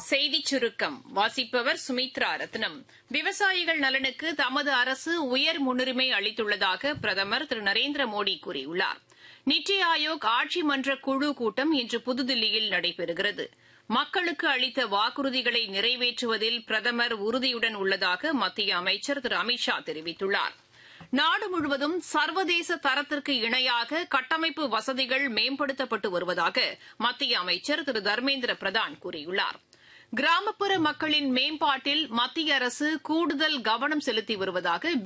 செய்திச் சுருக்கம் வாசிப்பவர் சுமித்ரா ரத்னம் விவசாயிகள் நலனுக்கு தமது அரசு உயர் முன்னுரிமை அளித்துள்ளதாக பிரதமர் திரு நரேந்திர மோடி கூறியுள்ளார் நித்தி ஆயோக் ஆட்சி மன்ற குழு கூட்டம் இன்று புதுதில்லியில் நடைபெறுகிறது மக்களுக்கு அளித்த வாக்குறுதிகளை நிறைவேற்றுவதில் பிரதமர் உறுதியுடன் உள்ளதாக மத்திய அமைச்சர் திரு அமித்ஷா தெரிவித்துள்ளார் நாடு முழுவதும் சர்வதேச தரத்திற்கு இணையாக கட்டமைப்பு வசதிகள் மேம்படுத்தப்பட்டு வருவதாக மத்திய அமைச்சர் திரு தர்மேந்திர பிரதான் கூறியுள்ளார் கிராமப்புற மக்களின் மேம்பாட்டில் மத்திய அரசு கூடுதல் கவனம் செலுத்தி வருவதாக